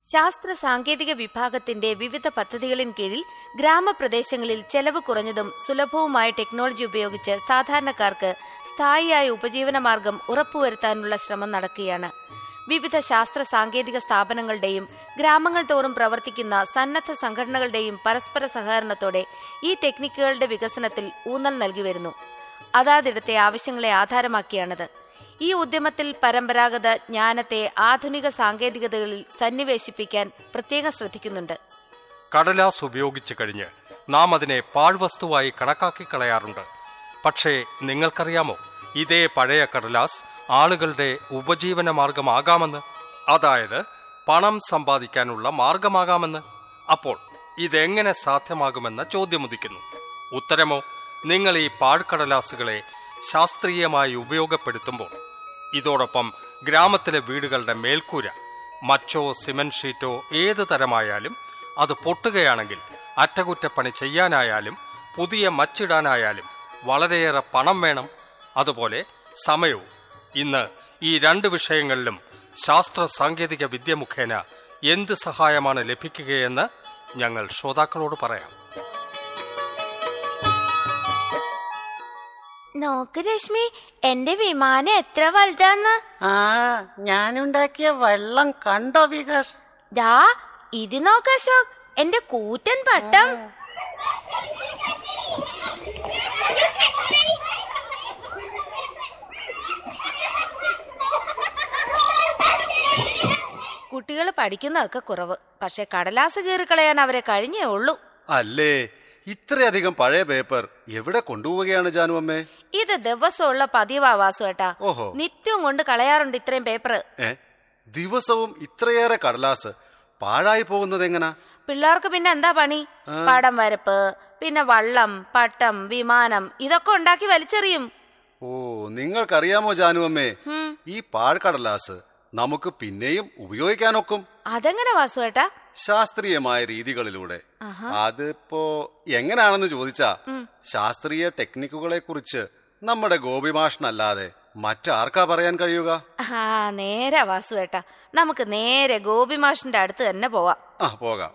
ശാസ്ത്ര സാങ്കേതിക വിഭാഗത്തിന്റെ വിവിധ പദ്ധതികളിൻ കീഴിൽ ഗ്രാമപ്രദേശങ്ങളിൽ ചെലവ് കുറഞ്ഞതും സുലഭവുമായ ടെക്നോളജി ഉപയോഗിച്ച് സാധാരണക്കാർക്ക് സ്ഥായിയായ ഉപജീവന മാർഗം ഉറപ്പുവരുത്താനുള്ള ശ്രമം നടക്കുകയാണ് വിവിധ ശാസ്ത്ര സാങ്കേതിക സ്ഥാപനങ്ങളുടെയും ഗ്രാമങ്ങൾ തോറും പ്രവർത്തിക്കുന്ന സന്നദ്ധ സംഘടനകളുടെയും പരസ്പര സഹകരണത്തോടെ ഈ ടെക്നിക്കുകളുടെ വികസനത്തിൽ ഊന്നൽ നൽകി വരുന്നു അതാതിടത്തെ ആവശ്യങ്ങളെ ആധാരമാക്കിയാണത് ഈ ഉദ്യമത്തിൽ പരമ്പരാഗത ജ്ഞാനത്തെ ആധുനിക സാങ്കേതികതകളിൽ സന്നിവേശിപ്പിക്കാൻ പ്രത്യേകം ശ്രദ്ധിക്കുന്നുണ്ട് കടലാസ് ഉപയോഗിച്ചു കഴിഞ്ഞ് നാം അതിനെ പാഴ്വസ്തുവായി കണക്കാക്കി കളയാറുണ്ട് പക്ഷേ നിങ്ങൾക്കറിയാമോ ഇതേ പഴയ കടലാസ് ആളുകളുടെ ഉപജീവന മാർഗമാകാമെന്ന് അതായത് പണം സമ്പാദിക്കാനുള്ള മാർഗമാകാമെന്ന് അപ്പോൾ ഇതെങ്ങനെ സാധ്യമാകുമെന്ന ചോദ്യമുദിക്കുന്നു ഉത്തരമോ നിങ്ങൾ ഈ പാഴ്ക്കടലാസുകളെ ശാസ്ത്രീയമായി ഉപയോഗപ്പെടുത്തുമ്പോൾ ഇതോടൊപ്പം ഗ്രാമത്തിലെ വീടുകളുടെ മേൽക്കൂര മച്ചോ സിമന്റ് ഷീറ്റോ ഏത് തരമായാലും അത് പൊട്ടുകയാണെങ്കിൽ അറ്റകുറ്റപ്പണി ചെയ്യാനായാലും പുതിയ മച്ചിടാനായാലും വളരെയേറെ പണം വേണം അതുപോലെ സമയവും ഇന്ന് ഈ രണ്ട് വിഷയങ്ങളിലും ശാസ്ത്ര സാങ്കേതിക വിദ്യ മുഖേന എന്ത് സഹായമാണ് ലഭിക്കുകയെന്ന് ഞങ്ങൾ ശ്രോതാക്കളോട് പറയാം നോക്ക് രശ്മി എന്റെ വിമാനം എത്ര വലുതാന്ന് ആ ഞാനുണ്ടാക്കിയ വെള്ളം കണ്ടോ വികാസ് ദാ ഇത് നോക്ക് അശോക് എന്റെ കൂറ്റൻ പട്ടം കുട്ടികൾ പഠിക്കുന്നതൊക്കെ കുറവ് പക്ഷെ കടലാസ് കീറിക്കളയാൻ അവരെ കഴിഞ്ഞേ ഉള്ളൂ അല്ലേ ഇത്രയധികം പഴയ പേപ്പർ എവിടെ കൊണ്ടുപോവുകയാണ് ജാനു അമ്മേ ഇത് ദിവസമുള്ള പതിവാ വാസു ഏട്ടാ ഓഹോ. നിത്യവും കൊണ്ട് കളയാറുണ്ട് ഇത്രയും പേപ്പർ ഏ ദിവസവും ഇത്രയേറെ കടലാസ് പാഴായി പോകുന്നത് എങ്ങനാ പിള്ളേർക്ക് പിന്നെ എന്താ പണി പടം വരപ്പ് പിന്നെ വള്ളം പട്ടം വിമാനം ഇതൊക്കെ ഉണ്ടാക്കി വലിച്ചെറിയും ഓ നിങ്ങൾക്കറിയാമോ ജാനു അമ്മേ ഉം. ഈ പാഴ്കടലാസ് നമുക്ക് പിന്നെയും ഉപയോഗിക്കാനൊക്കും അതെങ്ങനെ വാസു ഏട്ടാ ശാസ്ത്രീയമായ രീതികളിലൂടെ അതിപ്പോ എങ്ങനാണെന്ന് ചോദിച്ചാ ശാസ്ത്രീയ ടെക്നിക്കുകളെ കുറിച്ച് നമ്മുടെ ഗോപിമാഷനല്ലാതെ മറ്റാർക്കാ പറയാൻ കഴിയുക ആ നേരെ വാസു ഏട്ടാ നമുക്ക് നേരെ ഗോപിമാഷിന്റെ അടുത്ത് തന്നെ പോവാം ആ പോകാം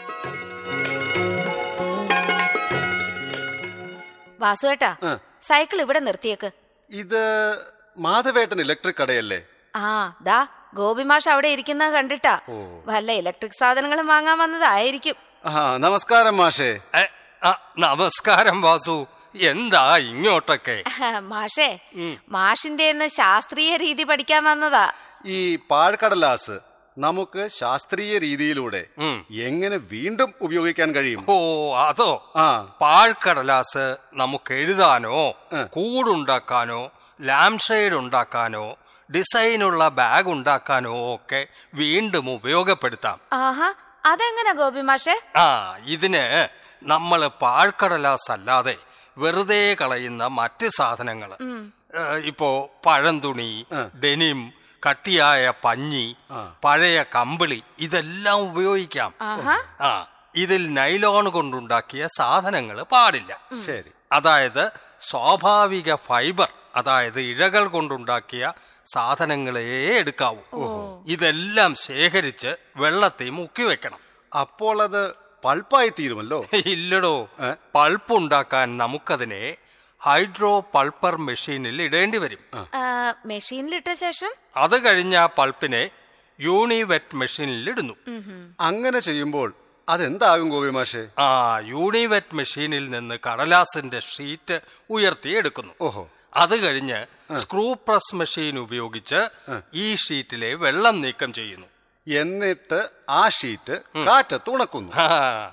വാസു ഏട്ടാ ആ. സൈക്കിൾ ഇവിടെ നിർത്തിയേക്ക് ഇത് മാധവേട്ടൻ ഇലക്ട്രിക് കടയല്ലേ ആ ദാ ഗോപിമാഷ് അവിടെ ഇരിക്കുന്നത് കണ്ടിട്ടാ വല്ല ഇലക്ട്രിക് സാധനങ്ങളും വാങ്ങാൻ വന്നതായിരിക്കും ആ നമസ്കാരം മാഷേ എ, ആ, നമസ്കാരം വാസു എന്താ ഇങ്ങോട്ടൊക്കെ മാഷേ മാഷിന്റെ ശാസ്ത്രീയ രീതി പഠിക്കാൻ വന്നതാ ഈ പാഴ്കടലാസ് നമുക്ക് ശാസ്ത്രീയ രീതിയിലൂടെ ഉം. എങ്ങനെ വീണ്ടും ഉപയോഗിക്കാൻ കഴിയും ഓ അതോ ആ പാഴ്ക്കടലാസ് നമുക്ക് എഴുതാനോ കൂടുണ്ടാക്കാനോ ലാംഷെയ്ഡ് ഉണ്ടാക്കാനോ ഡിസൈനുള്ള ബാഗ് ഉണ്ടാക്കാനോ ഒക്കെ വീണ്ടും ഉപയോഗപ്പെടുത്താം ആഹാ അതെങ്ങനെ ഗോപിമാഷേ ആ ഇതിന് നമ്മൾ പാഴ്ക്കടലാസ് അല്ലാതെ വെറുതെ കളയുന്ന മറ്റ് സാധനങ്ങൾ ഇപ്പോ പഴംതുണി ഡെനിം കട്ടിയായ പഞ്ഞി പഴയ കമ്പിളി ഇതെല്ലാം ഉപയോഗിക്കാം ആഹാ ആ ഇതിൽ നൈലോൺ കൊണ്ടുണ്ടാക്കിയ സാധനങ്ങൾ പാടില്ല ശരി അതായത് സ്വാഭാവിക ഫൈബർ അതായത് ഇഴകൾ കൊണ്ടുണ്ടാക്കിയ സാധനങ്ങളെ എടുക്കാവൂ ഇതെല്ലാം ശേഖരിച്ച് വെള്ളത്തിൽ മുക്കി വെക്കണം അപ്പോൾ അത് പൾപ്പായി തീരുമല്ലോ ഇല്ലടോ ഏ? പൾപ്പ് ഉണ്ടാക്കാൻ നമുക്കതിനെ ഹൈഡ്രോ പൾപ്പർ മെഷീനിൽ ഇടേണ്ടി വരും ആ, മെഷീനിലിട്ട ശേഷം അത് കഴിഞ്ഞ ആ പൾപ്പിനെ യൂണിവെറ്റ് മെഷീനിൽ ഇടുന്നു അങ്ങനെ ചെയ്യുമ്പോൾ അതെന്താകും ഗോപിമാഷേ ആ യൂണിവെറ്റ് മെഷീനിൽ നിന്ന് കടലാസിന്റെ ഷീറ്റ് ഉയർത്തിയെടുക്കുന്നു ഓഹോ അത് കഴിഞ്ഞ് സ്ക്രൂ പ്രസ് മെഷീൻ ഉപയോഗിച്ച് ഈ ഷീറ്റിലെ വെള്ളം നീക്കം ചെയ്യുന്നു എന്നിട്ട് ആ ഷീറ്റ് കാറ്റത്ത് ഉണക്കുന്നു ആ,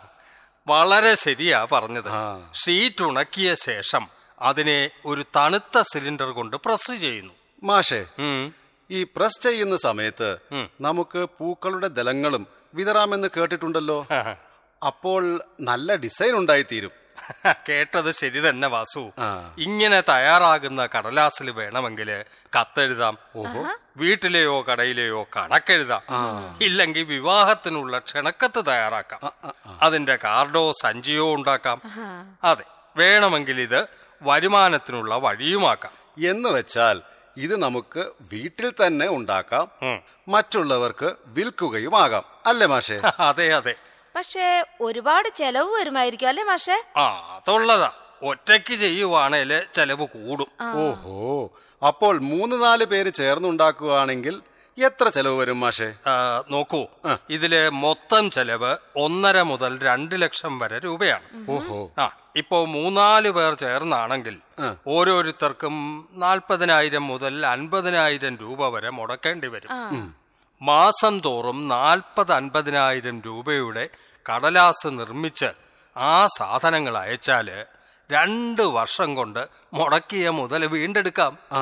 വളരെ ശരിയാ പറഞ്ഞത് ആ. ഷീറ്റ് ഉണക്കിയ ശേഷം അതിനെ ഒരു തണുത്ത സിലിണ്ടർ കൊണ്ട് പ്രസ് ചെയ്യുന്നു മാഷേ ഉം. ഈ പ്രസ് ചെയ്യുന്ന സമയത്ത് ഉം. നമുക്ക് പൂക്കളുടെ ദലങ്ങളും വിതറാമെന്ന് കേട്ടിട്ടുണ്ടല്ലോ അപ്പോൾ നല്ല ഡിസൈൻ ഉണ്ടായിത്തീരും കേട്ടത് ശരി തന്നെ വാസു ആ. ഇങ്ങനെ തയ്യാറാകുന്ന കടലാസിൽ വേണമെങ്കിൽ കത്തെഴുതാം വീട്ടിലെയോ കടയിലെയോ കണക്കെഴുതാം ഇല്ലെങ്കിൽ വിവാഹത്തിനുള്ള ക്ഷണക്കത്ത് തയ്യാറാക്കാം അതിന്റെ കാർഡോ സഞ്ചിയോ ഉണ്ടാക്കാം അതെ വേണമെങ്കിൽ ഇത് വരുമാനത്തിനുള്ള വഴിയുമാക്കാം എന്ന് വെച്ചാൽ ഇത് നമുക്ക് വീട്ടിൽ തന്നെ ഉണ്ടാക്കാം ഉം. മറ്റുള്ളവർക്ക് വിൽക്കുകയുമാകാം അല്ലേ മാഷേ അതെ അതെ പക്ഷേ ഒരുപാട് ചെലവ് വരുമായിരിക്കും അല്ലേ മാഷേ ആ അതുള്ളതാ ഒറ്റയ്ക്ക് ചെയ്യുവാണേല് ചെലവ് കൂടും ഓഹോ അപ്പോൾ മൂന്ന് നാല് പേര് ചേർന്നുണ്ടാക്കുകയാണെങ്കിൽ എത്ര ചെലവ് വരും മാഷേ ആ, നോക്കൂ ഇതില് മൊത്തം ചെലവ് ഒന്നര മുതൽ രണ്ട് ലക്ഷം വരെ രൂപയാണ് ഓഹോ ആ ഇപ്പോ മൂന്നാല് പേർ ചേർന്നാണെങ്കിൽ ആ. ഓരോരുത്തർക്കും നാൽപ്പതിനായിരം മുതൽ അൻപതിനായിരം രൂപ വരെ മുടക്കേണ്ടി വരും മാസം തോറും നാൽപ്പത് അൻപതിനായിരം രൂപയുടെ കടലാസ് നിർമ്മിച്ച് ആ സാധനങ്ങൾ അയച്ചാല് രണ്ട് വർഷം കൊണ്ട് മുടക്കിയ മുതൽ വീണ്ടെടുക്കാം ആ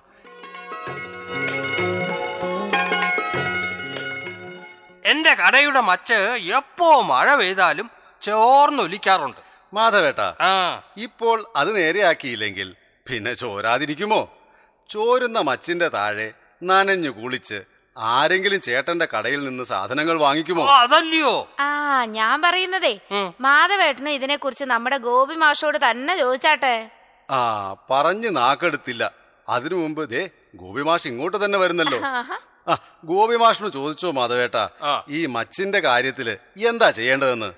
എന്റെ കടയുടെ മച്ച് എപ്പോ മഴ പെയ്താലും ചോർന്നൊലിക്കാറുണ്ട് മാധവേട്ട ആ ഇപ്പോൾ അത് നേരെയാക്കിയില്ലെങ്കിൽ പിന്നെ ചോരാതിരിക്കുമോ ചോരുന്ന മച്ചിന്റെ താഴെ നനഞ്ഞു കുളിച്ച് ആരെങ്കിലും ചേട്ടന്റെ കടയിൽ നിന്ന് സാധനങ്ങൾ വാങ്ങിക്കുമോ ഓ, അതല്ലയോ ആ ഞാൻ പറയുന്നതേ ഉം. മാധവേട്ടനും ഇതിനെക്കുറിച്ച് നമ്മുടെ ഗോപി മാഷോട് തന്നെ ചോദിച്ചാട്ടെ ആ പറഞ്ഞു നാക്കെടുത്തില്ല അതിനു മുമ്പ് ദേ ഗോപിമാഷ് ഇങ്ങോട്ട് തന്നെ വരുന്നല്ലോ ആഹാ. ആ ഗോപിമാഷിന് ചോദിച്ചോ മാധവേട്ട ആ. ഈ മച്ചിന്റെ കാര്യത്തില് എന്താ ചെയ്യേണ്ടതെന്ന്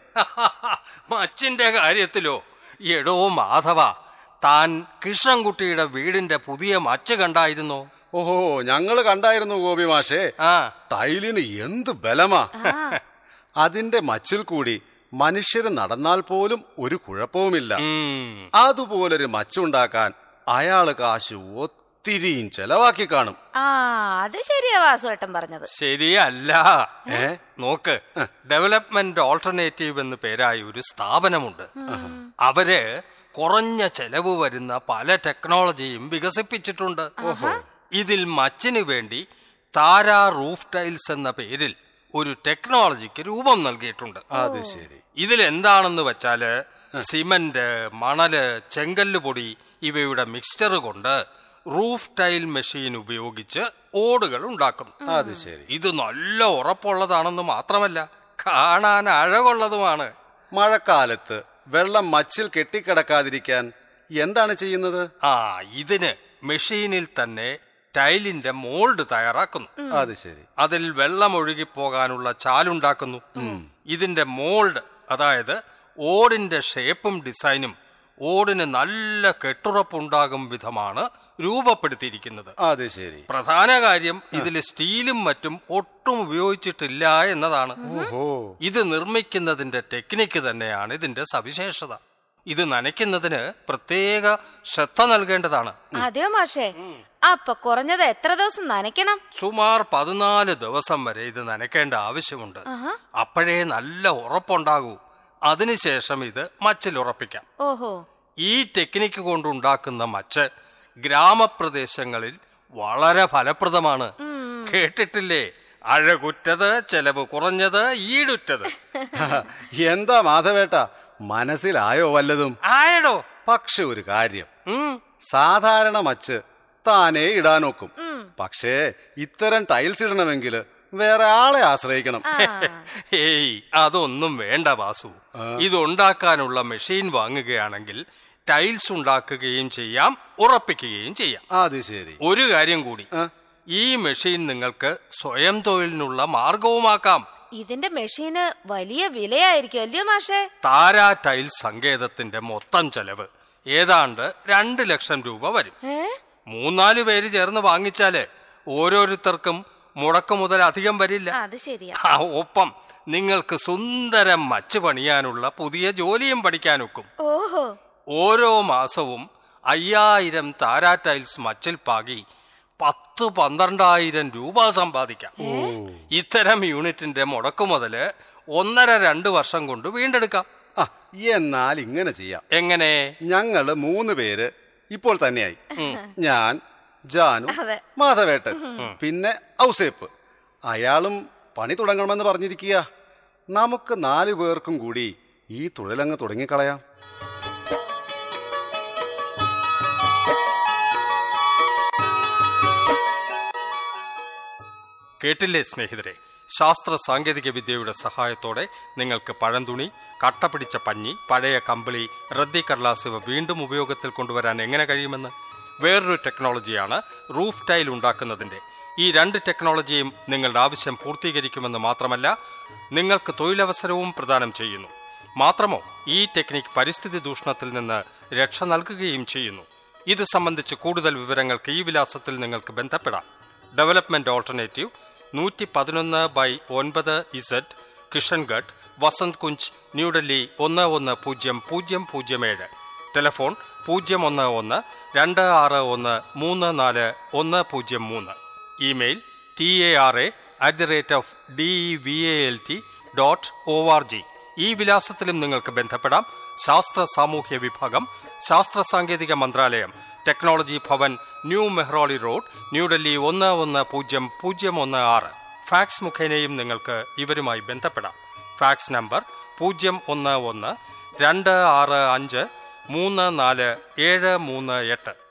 മച്ചിന്റെ കാര്യത്തിലോ എടോ മാധവ താൻ കൃഷ്ണൻകുട്ടിയുടെ വീടിന്റെ പുതിയ മച്ച് കണ്ടായിരുന്നോ ഓഹോ ഞങ്ങള് കണ്ടായിരുന്നു ഗോപിമാഷേ ആ ടൈലിന് എന്ത് ബലമാ ആ, അതിന്റെ മച്ചിൽ കൂടി മനുഷ്യര് നടന്നാൽ പോലും ഒരു കുഴപ്പവുമില്ല ഉം. അതുപോലൊരു മച്ചുണ്ടാക്കാൻ അയാള് കാശ് ഒത്തിരിയും ചെലവാക്കി കാണും ആ അത് ശരിയാ വാസുവേട്ടൻ പറഞ്ഞത് ശരിയല്ല ഏ നോക്ക് ഡെവലപ്മെന്റ് ഓൾട്ടർനേറ്റീവ് എന്ന് പേരായ ഒരു സ്ഥാപനമുണ്ട് അവര് കുറഞ്ഞ ചെലവ് വരുന്ന പല ടെക്നോളജിയും വികസിപ്പിച്ചിട്ടുണ്ട് ഇതിൽ മച്ചിന് വേണ്ടി താര റൂഫ് ടൈൽസ് എന്ന പേരിൽ ഒരു ടെക്നോളജിക്ക് രൂപം നൽകിയിട്ടുണ്ട് അത് ശരി ഇതിൽ എന്താണെന്ന് വെച്ചാല് സിമന്റ് മണല് ചെങ്കല്ല് പൊടി ഇവയുടെ മിക്സ്ചർ കൊണ്ട് റൂഫ് ടൈൽ മെഷീൻ ഉപയോഗിച്ച് ഓടുകൾ ഉണ്ടാക്കുന്നു അത് ശരി ഇത് നല്ല ഉറപ്പുള്ളതാണെന്ന് മാത്രമല്ല കാണാൻ അഴകുള്ളതുമാണ് മഴക്കാലത്ത് വെള്ളം മച്ചിൽ കെട്ടിക്കിടക്കാതിരിക്കാൻ എന്താണ് ചെയ്യുന്നത് ആ ഇതിന് മെഷീനിൽ തന്നെ ടൈലിന്റെ മോൾഡ് തയ്യാറാക്കുന്നു അത് ശരി അതിൽ വെള്ളം ഒഴുകിപ്പോകാനുള്ള ചാലുണ്ടാക്കുന്നു ഇതിന്റെ മോൾഡ് അതായത് ഓടിന്റെ ഷേപ്പും ഡിസൈനും ഓടിന് നല്ല കെട്ടുറപ്പുണ്ടാകും വിധമാണ് രൂപപ്പെടുത്തിയിരിക്കുന്നത് അത് ശരി പ്രധാന കാര്യം ഇതിൽ സ്റ്റീലും മറ്റും ഒട്ടും ഉപയോഗിച്ചിട്ടില്ല എന്നതാണ് ഓഹോ ഇത് നിർമ്മിക്കുന്നതിന്റെ ടെക്നിക്ക് തന്നെയാണ് ഇതിന്റെ സവിശേഷത ഇത് നനയ്ക്കുന്നതിന് പ്രത്യേക ശ്രദ്ധ നൽകേണ്ടതാണ് അതെയോ മാഷേ അപ്പൊ കുറഞ്ഞത് എത്ര ദിവസം നനയ്ക്കണം സുമാർ പതിനാല് ദിവസം വരെ ഇത് നനയ്ക്കേണ്ട ആവശ്യമുണ്ട് ആഹാ. അപ്പോഴേ നല്ല ഉറപ്പുണ്ടാകൂ അതിനുശേഷം ഇത് മച്ചിൽ ഉറപ്പിക്കാം ഓഹോ ഈ ടെക്നിക്ക് കൊണ്ടുണ്ടാക്കുന്ന മച്ച് ഗ്രാമപ്രദേശങ്ങളിൽ വളരെ ഫലപ്രദമാണ് കേട്ടിട്ടില്ലേ അഴകുറ്റത് ചെലവ് കുറഞ്ഞത് ഈടുറ്റത് എന്താ മാധവേട്ട മനസ്സിലായോ വല്ലതും ആയടോ പക്ഷെ ഒരു കാര്യം ഉം സാധാരണ മച്ച് താനേ ഇടാനൊക്കും പക്ഷേ ഇത്തരം ടൈൽസ് ഇടണമെങ്കിൽ വേറെ ആളെ ആശ്രയിക്കണം ആ ഏയ് അതൊന്നും വേണ്ട വാസു ഇതുണ്ടാക്കാനുള്ള മെഷീൻ വാങ്ങുകയാണെങ്കിൽ ടൈൽസ് ഉണ്ടാക്കുകയും ചെയ്യാം ഉറപ്പിക്കുകയും ചെയ്യാം അത് ശരി ഒരു കാര്യം കൂടി ആ. ഈ മെഷീൻ നിങ്ങൾക്ക് സ്വയം തൊഴിലിനുള്ള മാർഗവുമാക്കാം ഇതിന്റെ മെഷീന് വലിയ വിലയായിരിക്കും അല്ലയോ മാഷേ താര ടൈൽസ് സങ്കേതത്തിന്റെ മൊത്തം ചെലവ് ഏതാണ്ട് രണ്ട് ലക്ഷം രൂപ വരും ഏ മൂന്നാല് പേര് ചേർന്ന് വാങ്ങിച്ചാല് ഓരോരുത്തർക്കും മുടക്കു മുതൽ അധികം വരില്ല അത് ശരിയാ ആ, ഒപ്പം നിങ്ങൾക്ക് സുന്ദരം മച്ച് പണിയാനുള്ള പുതിയ ജോലിയും പഠിക്കാനൊക്കും ഓഹോ ഓരോ മാസവും അയ്യായിരം താരാ ടൈൽസ് മച്ചിൽ പാകി പത്ത് പന്ത്രണ്ടായിരം രൂപ സമ്പാദിക്കാം ഇത്തരം യൂണിറ്റിന്റെ മുടക്കുമുതല് ഒന്നര രണ്ട് വർഷം കൊണ്ട് വീണ്ടെടുക്കാം ആ എന്നാൽ ഇങ്ങനെ ചെയ്യാം എങ്ങനെ ഞങ്ങള് മൂന്ന് പേര് ഇപ്പോൾ തന്നെയായി ഞാൻ ജാനു അതെ. മാധവേട്ടൻ പിന്നെ ഔസേപ്പ് അയാളും പണി തുടങ്ങണമെന്ന് പറഞ്ഞിരിക്കുക നമുക്ക് നാലു പേർക്കും കൂടി ഈ തൊഴിലങ്ങ് തുടങ്ങിക്കളയാം കേട്ടില്ലേ സ്നേഹിതരെ ശാസ്ത്ര സാങ്കേതിക വിദ്യയുടെ സഹായത്തോടെ നിങ്ങൾക്ക് പഴംതുണി കട്ട പിടിച്ച പഞ്ഞി പഴയ കമ്പിളി റദ്ദി കടലാസ് ഇവ വീണ്ടും ഉപയോഗത്തിൽ കൊണ്ടുവരാൻ എങ്ങനെ കഴിയുമെന്ന് വേറൊരു ടെക്നോളജിയാണ് റൂഫ് ടൈൽ ഉണ്ടാക്കുന്നതിന്റെ ഈ രണ്ട് ടെക്നോളജിയും നിങ്ങളുടെ ആവശ്യം പൂർത്തീകരിക്കുമെന്ന് മാത്രമല്ല നിങ്ങൾക്ക് തൊഴിലവസരവും പ്രദാനം ചെയ്യുന്നു മാത്രമോ ഈ ടെക്നിക് പരിസ്ഥിതി ദൂഷണത്തിൽ നിന്ന് രക്ഷ നൽകുകയും ചെയ്യുന്നു ഇത് സംബന്ധിച്ച് കൂടുതൽ വിവരങ്ങൾക്ക് ഈ വിലാസത്തിൽ നിങ്ങൾക്ക് ബന്ധപ്പെടാം ഡെവലപ്മെന്റ് ഓൾട്ടർനേറ്റീവ് നൂറ്റി പതിനൊന്ന് ബൈ ഒൻപത് ഇസഡ് കിഷൻഗഡ് വസന്ത് കുഞ്ച് ന്യൂഡൽഹി ഒന്ന് ഒന്ന് പൂജ്യം പൂജ്യം പൂജ്യം ഏഴ് ടെലിഫോൺ പൂജ്യം ഒന്ന് ഒന്ന് രണ്ട് ആറ് ഒന്ന് മൂന്ന് നാല് ഒന്ന് പൂജ്യം മൂന്ന് email T A R A at the rate of D E V A L T dot O R G ഈ വിലാസത്തിലും നിങ്ങൾക്ക് ബന്ധപ്പെടാം ശാസ്ത്ര സാമൂഹ്യ വിഭാഗം ശാസ്ത്ര സാങ്കേതിക മന്ത്രാലയം technology Bhavan new Mehrauli road New Delhi ഒന്ന് ഒന്ന് പൂജ്യം പൂജ്യം ഒന്ന് ആറ് ഫാക്സ് മുഖേനയും നിങ്ങൾക്ക് ഇവരുമായി ബന്ധപ്പെടാം ഫാക്സ് നമ്പർ പൂജ്യം ഒന്ന് ഒന്ന് രണ്ട് ആറ് അഞ്ച് മൂന്ന് നാല് ഏഴ് മൂന്ന് എട്ട്